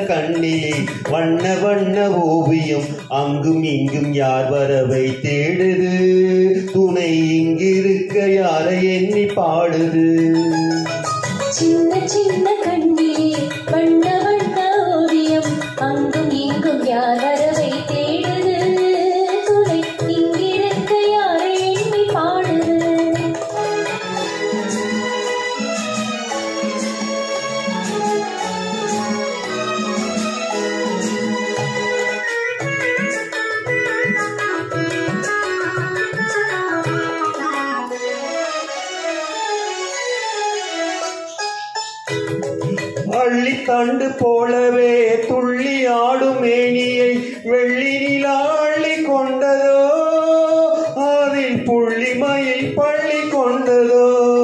கண்ணிலே வண்ண வண்ண ஓவியம் அங்கும் இங்கும் யார் வரவை தேடுது துணை இங்கிருக்க யாரை எண்ணி பாடுது சின்ன சின்ன கண்ணிலே வண்ண வண்ண ஓவியம் அங்கும் இங்கும் யார் வரவை தேடுது துணை இங்கிருக்க யாரை எண்ணி பாடுது அள்ளித்தண்டு போலவே துள்ளி ஆடும் மேனியை வெள்ளி நிலாள்ளி கொண்டதோ அதில் புள்ளிமயில் பள்ளி கொண்டதோ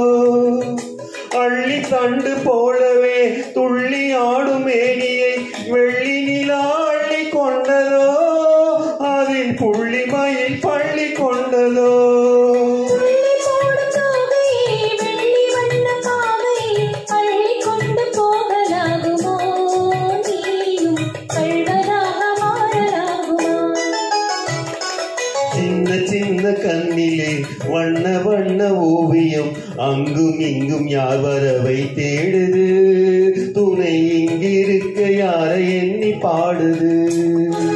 அள்ளித்தண்டு போலவே துள்ளி ஆடும் மேனியை வெள்ளி நிலாள்ளி கொண்டதோ அதில் புள்ளிமயில் பள்ளி கொண்டதோ துள்ளி போடும் தோகையே வெள்ளி வண்ண பாவையே அள்ளி கொண்டு போகலாகுமோ நீயும் கள்வனாக மாறலாகுமா சின்ன சின்ன கண்ணிலே வண்ண வண்ண ஓவியம் அங்கும் இங்கும் யார் வரவை தேடுது துணை இங்கிருக்க யாரை எண்ணி பாடுது